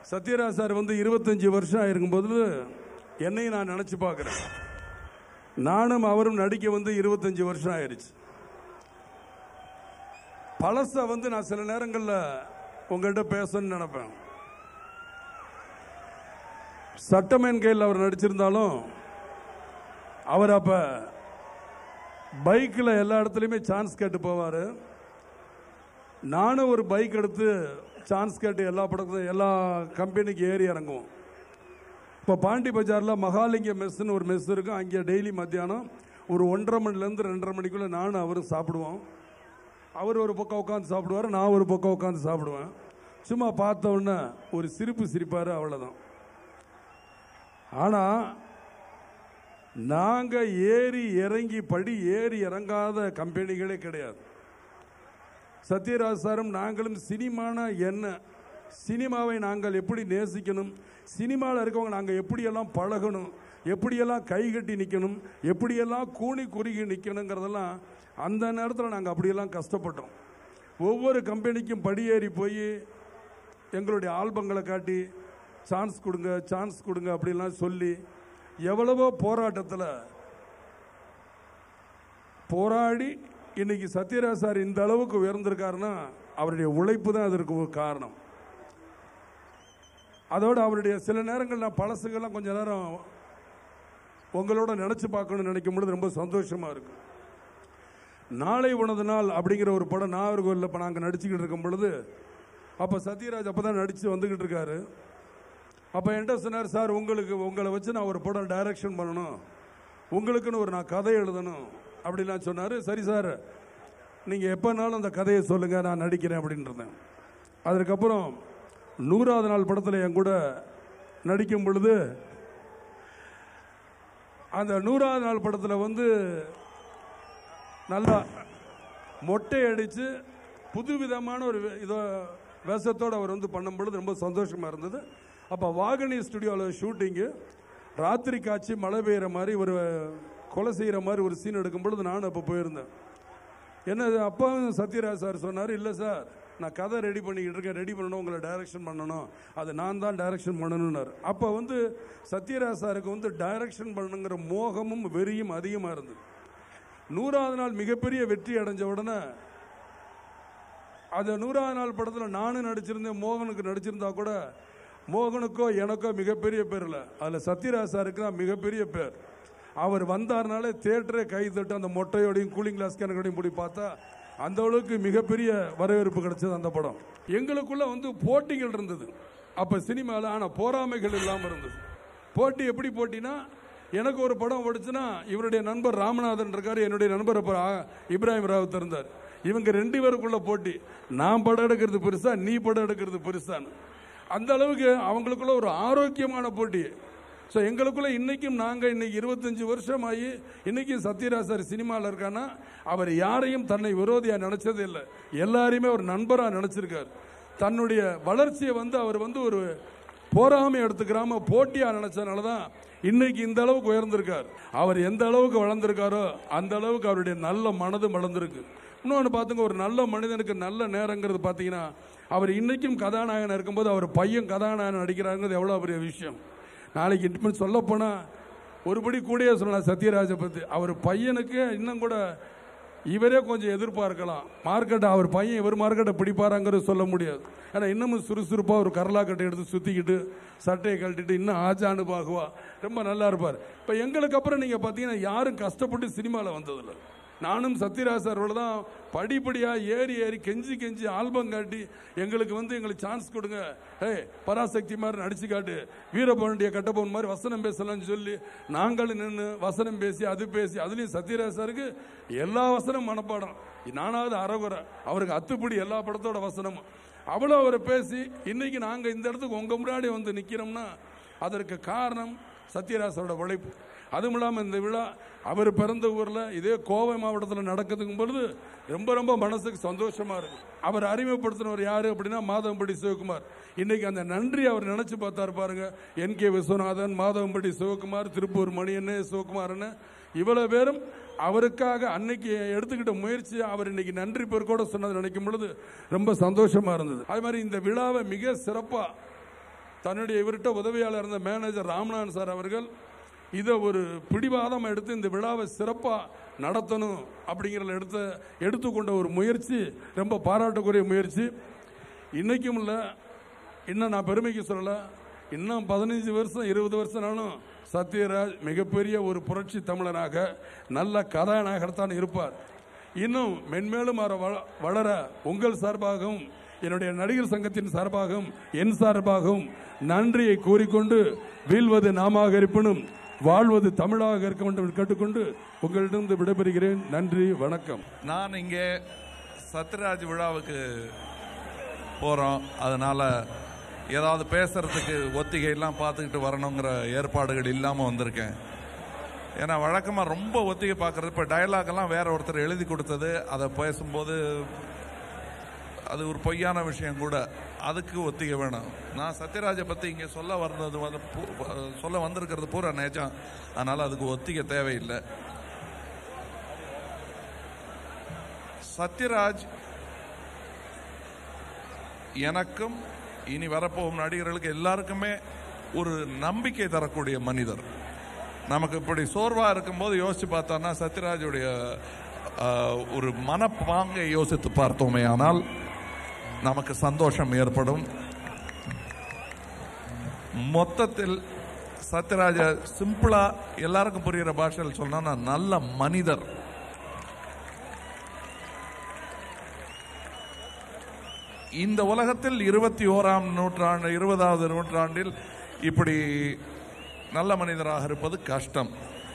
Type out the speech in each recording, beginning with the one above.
Sathyaraj sir வந்து இருபத்தஞ்சி வருஷம் ஆயிருக்கும்போது என்னையும் நான் நினச்சி பார்க்குறேன் நானும் அவரும் நடிக்க வந்து இருபத்தஞ்சி வருஷம் ஆயிருச்சு பழச வந்து நான் சில நேரங்களில் உங்கள்கிட்ட பேசணும்னு நினைப்பேன் சட்டமேன் கையில் அவர் நடிச்சிருந்தாலும் அவர் அப்போ பைக்கில் எல்லா இடத்துலையுமே சான்ஸ் கேட்டு போவார் நானும் ஒரு பைக் எடுத்து சான்ஸ் கேட்டு எல்லா படத்துக்கும் எல்லா கம்பெனிக்கு ஏறி இறங்குவோம் இப்போ பாண்டி பஜாரில் மகாலிங்க மெஸ்ஸுன்னு ஒரு மெஸ் இருக்கும் அங்கே டெய்லி மத்தியானம் ஒரு ஒன்றரை மணிலேருந்து ரெண்டரை மணிக்குள்ளே நானும் அவரும் சாப்பிடுவோம் அவர் ஒரு பக்கம் உட்காந்து சாப்பிடுவார் நான் ஒரு பக்கம் உட்காந்து சாப்பிடுவேன் சும்மா பார்த்த உடனே ஒரு சிரிப்பு சிரிப்பார் அவ்வளோதான் ஆனால் நாங்கள் ஏறி இறங்கி படி ஏறி இறங்காத கம்பெனிகளே கிடையாது சத்யராஜ் சாரும் நாங்களும் சினிமான என்ன சினிமாவை நாங்கள் எப்படி நேசிக்கணும் சினிமாவில் இருக்கவங்க நாங்கள் எப்படியெல்லாம் பழகணும் எப்படியெல்லாம் கை கட்டி நிற்கணும் எப்படியெல்லாம் கூனி குறுகி நிற்கணுங்கிறதெல்லாம் அந்த நேரத்தில் நாங்கள் அப்படியெல்லாம் கஷ்டப்பட்டோம் ஒவ்வொரு கம்பெனிக்கும் படியேறி போய் எங்களுடைய ஆல்பங்களை காட்டி சான்ஸ் கொடுங்க சான்ஸ் கொடுங்க அப்படிலாம் சொல்லி எவ்வளவோ போராட்டத்தில் போராடி இன்னைக்கு சத்யராஜ் சார் இந்த அளவுக்கு உயர்ந்திருக்காருன்னா அவருடைய உழைப்பு தான் அதற்கு ஒரு காரணம் அதோட அவருடைய சில நேரங்கள் நான் பழசுகள்லாம் கொஞ்ச நேரம் உங்களோட நினச்சி பார்க்கணும்னு நினைக்கும் பொழுது ரொம்ப சந்தோஷமா இருக்கு நாளை உனது நாள் அப்படிங்கிற ஒரு படம் நாகர்கோவிலில் இப்போ நாங்கள் நடிச்சுக்கிட்டு இருக்கும் பொழுது அப்போ சத்யராஜ் அப்போ தான் நடித்து வந்துக்கிட்டு இருக்காரு அப்போ என்கிட்ட சொன்னார் சார் உங்களுக்கு உங்களை வச்சு நான் ஒரு படம் டைரக்ஷன் பண்ணணும் உங்களுக்குன்னு ஒரு நான் கதை எழுதணும் அப்படிலாம் சொன்னார் சரி சார் நீங்கள் எப்போனாலும் அந்த கதையை சொல்லுங்கள் நான் நடிக்கிறேன் அப்படின்னு இருந்தேன் அதுக்கப்புறம் நூறாவது நாள் படத்தில் என் கூட நடிக்கும் பொழுது அந்த நூறாவது நாள் படத்தில் வந்து நல்லா மொட்டை அடித்து புதுவிதமான ஒரு வே- இதோ வேஷத்தோடு அவர் வந்து பண்ணும் பொழுது ரொம்ப சந்தோஷமாக இருந்தது அப்போ வாகனி ஸ்டுடியோவில் ஷூட்டிங்கு ராத்திரி காட்சி மழை பெய்கிற மாதிரி ஒரு கொலை செய்கிற மாதிரி ஒரு சீன் எடுக்கும் பொழுது நானும் அப்போ போயிருந்தேன் என்ன இது அப்பாவும் சத்யராஜ் சார் சொன்னார் இல்லை சார் நான் கதை ரெடி பண்ணிக்கிட்டு இருக்கேன் ரெடி பண்ணணும் உங்களை டைரக்ஷன் பண்ணணும் அது நான் தான் டைரக்ஷன் பண்ணணும்னார் அப்போ வந்து சத்யராஜ் சாருக்கு வந்து டைரக்ஷன் பண்ணணுங்கிற மோகமும் வெறியும் அதிகமாக இருந்தது நூறாவது நாள் மிகப்பெரிய வெற்றி அடைஞ்ச உடனே அந்த நூறாவது நாள் படத்தில் நானும் நடிச்சிருந்தேன் மோகனுக்கு நடிச்சிருந்தா கூட மோகனுக்கோ எனக்கோ மிகப்பெரிய பேர் இல்லை அதில் சத்யராஜ் சாருக்கு தான் மிகப்பெரிய பேர் அவர் வந்தார்னாலே தேட்டரே கை தட்டு அந்த மொட்டையோடையும் கூலிங் கிளாஸ் கேனக்கடையும் போய் பார்த்தா அந்த அளவுக்கு மிகப்பெரிய வரவேற்பு கிடைச்சது அந்த படம் எங்களுக்குள்ள வந்து போட்டிகள் இருந்தது அப்போ சினிமாவில் ஆனால் போராமைகள் இல்லாமல் இருந்தது போட்டி எப்படி போட்டினா எனக்கு ஒரு படம் ஓடிச்சுன்னா இவருடைய நண்பர் ராமநாதன் இருக்காரு என்னுடைய நண்பர் அப்போ ஆ- இப்ராஹிம் ராவத் இருந்தார் இவங்க ரெண்டு பேருக்குள்ள போட்டி நான் படம் எடுக்கிறது பெருசா நீ படம் எடுக்கிறது பெருசான்னு அந்த அளவுக்கு அவங்களுக்குள்ள ஒரு ஆரோக்கியமான போட்டி ஸோ எங்களுக்குள்ள இன்னைக்கும் நாங்கள் இன்னைக்கு இருபத்தஞ்சு வருஷம் ஆகி இன்னைக்கும் சத்யராஜ் சார் சினிமாவில் இருக்கான்னா அவர் யாரையும் தன்னை விரோதியாக நினைச்சது இல்லை எல்லாரையுமே ஒரு நண்பராக நினைச்சிருக்காரு தன்னுடைய வளர்ச்சியை வந்து அவர் வந்து ஒரு போராமை எடுத்துக்கிறாம போட்டியா நினைச்சதுனால தான் இன்னைக்கு இந்த அளவுக்கு உயர்ந்திருக்கார் அவர் எந்த அளவுக்கு வளர்ந்திருக்காரோ அந்த அளவுக்கு அவருடைய நல்ல மனது வளர்ந்திருக்கு இன்னொன்று பார்த்துங்க ஒரு நல்ல மனிதனுக்கு நல்ல நேரங்கிறது பார்த்தீங்கன்னா அவர் இன்னைக்கும் கதாநாயகன் இருக்கும்போது அவர் பையன் கதாநாயகன் நடிக்கிறாருங்கிறது எவ்வளோ பெரிய விஷயம் நாளைக்கு இன்னும் சொல்லப்போனால் ஒருபடி கூடயே சொல்லலாம் சத்யராஜை பற்றி அவர் பையனுக்கு இன்னும் கூட இவரே கொஞ்சம் எதிர்பார்க்கலாம் மார்க்கெட்டை அவர் பையன் இவர் மார்க்கெட்டை பிடிப்பாராங்கிறது சொல்ல முடியாது ஏன்னா இன்னமும் சுறுசுறுப்பாக ஒரு கரலாக்கட்டை எடுத்து சுற்றிக்கிட்டு சட்டையை கழட்டிட்டு இன்னும் ஆஜானு பாகுவா ரொம்ப நல்லா இருப்பார் இப்போ எங்களுக்கு அப்புறம் நீங்கள் பார்த்தீங்கன்னா யாரும் கஷ்டப்பட்டு சினிமாவில் வந்ததில்லை நானும் சத்யராஜ் சாரோட தான் படிப்படியாக ஏறி ஏறி கெஞ்சி கெஞ்சி ஆல்பம் காட்டி எங்களுக்கு வந்து எங்களுக்கு சான்ஸ் கொடுங்க ஏய் பராசக்தி மாதிரி நடிச்சு காட்டு வீரபாண்டிய கட்டபொம்மன் மாதிரி வசனம் பேசலாம்னு சொல்லி நாங்களும் நின்று வசனம் பேசி அது பேசி அதுலேயும் சத்யராஜ் சாருக்கு எல்லா வசனம் மனப்பாடம் நானாவது அறகுறை அவருக்கு அத்துப்படி எல்லா படத்தோட வசனமும் அவ்வளோ அவரை பேசி இன்னைக்கு நாங்கள் இந்த இடத்துக்கு உங்கள் முன்னாடி வந்து நிற்கிறோம்னா அதற்கு காரணம் சத்யராஜோட உழைப்பு அதுவும் இல்லாமல் இந்த விழா அவர் பிறந்த ஊரில் இதே கோவை மாவட்டத்தில் நடக்குதுங்கும் பொழுது ரொம்ப ரொம்ப மனசுக்கு சந்தோஷமா இருக்கு அவர் அறிமுகப்படுத்தினவர் யாரு அப்படின்னா மாதவம்படி சிவகுமார் இன்னைக்கு அந்த நன்றி அவர் நினைச்சு பார்த்தாரு பாருங்க என் கே விஸ்வநாதன் மாதவம்படி சிவகுமார் திருப்பூர் மணியன்னு சிவகுமார்னு இவ்வளவு பேரும் அவருக்காக அன்னைக்கு எடுத்துக்கிட்ட முயற்சி அவர் இன்னைக்கு நன்றி பெருக்கோட சொன்னது நினைக்கும் பொழுது ரொம்ப சந்தோஷமா இருந்தது அது மாதிரி இந்த விழாவை மிக சிறப்பாக தன்னுடைய இவர்கிட்ட உதவியாளர் இருந்த மேனேஜர் ராமநாதன் சார் அவர்கள் இதை ஒரு பிடிவாதம் எடுத்து இந்த விழாவை சிறப்பாக நடத்தணும் அப்படிங்கிறத எடுத்த எடுத்துக்கொண்ட ஒரு முயற்சி ரொம்ப பாராட்டக்கூடிய முயற்சி இன்னைக்கும் இல்லை இன்னும் நான் பெருமைக்கு சொல்லலை இன்னும் பதினஞ்சு வருஷம் இருபது வருஷம்னாலும் சத்யராஜ் மிகப்பெரிய ஒரு புரட்சி தமிழனாக நல்ல கதாநாயகர்தான் இருப்பார் இன்னும் மென்மேலும் அவர் வள- வளர உங்கள் சார்பாகவும் என்னுடைய நடிகர் சங்கத்தின் சார்பாகவும் என் சார்பாகவும் நன்றியை கூறிக்கொண்டு வீழ்வது நாமாக இருப்பினும் வாழ்வது தமிழாக இருக்க வேண்டும் என்று கேட்டுக்கொண்டு உங்களிடம் விடைபெறுகிறேன் நன்றி வணக்கம் நான் இங்கே சத்யராஜ் விழாவுக்கு போகிறோம் அதனால ஏதாவது பேசுறதுக்கு ஒத்திகையெல்லாம் பார்த்துக்கிட்டு வரணுங்கிற ஏற்பாடுகள் இல்லாமல் வந்திருக்கேன் ஏன்னா வழக்கமாக ரொம்ப ஒத்திகை பார்க்கறது இப்போ டயலாக்லாம் வேற ஒருத்தர் எழுதி கொடுத்தது அதை பேசும்போது அது ஒரு பொய்யான விஷயம் கூட அதுக்கு ஒத்திகை வேணும் நான் சத்யராஜை பற்றி இங்கே சொல்ல வர்றது வந்து பூ- சொல்ல வந்திருக்கிறது பூரா நேச்சம் அதனால் அதுக்கு ஒத்திகை தேவையில்லை சத்யராஜ் எனக்கும் இனி வரப்போகும் நடிகர்களுக்கு எல்லாருக்குமே ஒரு நம்பிக்கை தரக்கூடிய மனிதர் நமக்கு இப்படி சோர்வா இருக்கும்போது யோசிச்சு பார்த்தோம்னா சத்யராஜுடைய ஆஹ், ஒரு மனப்பாங்கை யோசித்து பார்த்தோமே ஆனால் நமக்கு சந்தோஷம் ஏற்படும் மொத்தத்தில் சத்யராஜ சிம்பிளா எல்லாருக்கும் புரியுற பாஷையில் சொன்னா நல்ல மனிதர் இந்த உலகத்தில் இருபத்தி ஓராம் நூற்றாண்டு இருபதாவது நூற்றாண்டில் இப்படி நல்ல மனிதராக இருப்பது கஷ்டம்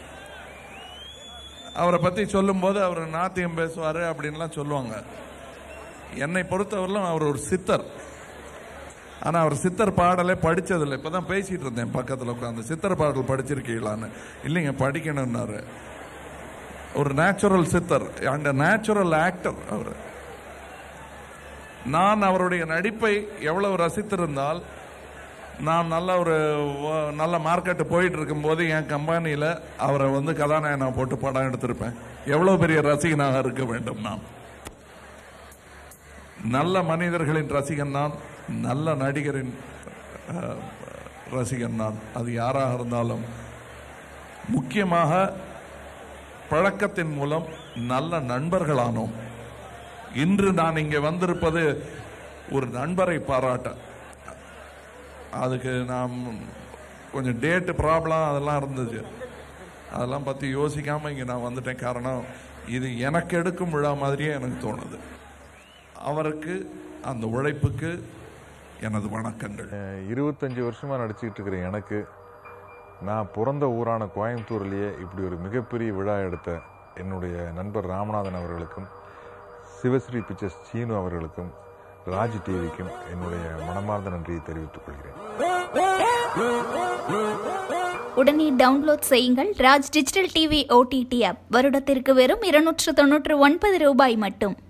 அவரை பத்தி சொல்லும்போது அவர் நாத்தியம் பேசுவாரு அப்படின்லாம் சொல்லுவாங்க என்னை பொறுத்தவரையிலும் அவர் ஒரு சித்தர் ஆனா அவர் சித்தர் பாடலே படிச்சதில்லை இப்பதான் பேசிட்டு இருந்தேன் பக்கத்துல உட்காந்து சித்தர் பாடல் படிச்சிருக்கீங்களான்னு இல்லைங்க படிக்கணும்னாரு ஒரு நேச்சுரல் சித்தர் அண்ட் நேச்சுரல் ஆக்டர் அவர் நான் அவருடைய நடிப்பை எவ்வளவு ரசித்திருந்தால் நான் நல்ல ஒரு வ- நல்ல மார்க்கெட்டு போயிட்டு இருக்கும்போது என் கம்பெனியில் அவரை வந்து கதாநாயகனா போட்டு படம் எடுத்திருப்பேன் எவ்வளவு பெரிய ரசிகனாக இருக்க வேண்டும் நான் நல்ல மனிதர்களின் ரசிகன் நான் நல்ல நடிகரின் அஹ், ரசிகன் நான் அது யாராக இருந்தாலும் முக்கியமாக பழக்கத்தின் மூலம் நல்ல நண்பர்களானோம் இன்று நான் இங்கே வந்திருப்பது ஒரு நண்பரை பாராட்ட அதுக்கு நான் கொஞ்சம் டேட்டு ப்ராப்ளம் அதெல்லாம் இருந்துச்சு அதெல்லாம் பற்றி யோசிக்காம இங்கே நான் வந்துட்டேன் காரணம் இது எனக்கு எடுக்கும் விழா மாதிரியே எனக்கு தோணுது அவருக்கு அந்த உழைப்புக்கு எனது வணக்கங்கள் அஹ் இருபத்தஞ்சி வருஷமாக நடிச்சுக்கிட்டு இருக்கிற எனக்கு நான் பிறந்த ஊரான கோயம்புத்தூர்லேயே இப்படி ஒரு மிகப்பெரிய விழா எடுத்த என்னுடைய நண்பர் ராமநாதன் அவர்களுக்கும் சிவஸ்ரீ பிக்சர்ஸ் சீனு அவர்களுக்கும் ராஜ் டிவிக்கும் என்னுடைய மனமார்ந்த நன்றியை தெரிவித்துக் கொள்கிறேன் உடனே டவுன்லோட் செய்யுங்கள் Raj digital TV OTT app வருடத்திற்கு வெறும் இருநூற்று தொன்னூற்று ஒன்பது ரூபாய் மட்டும்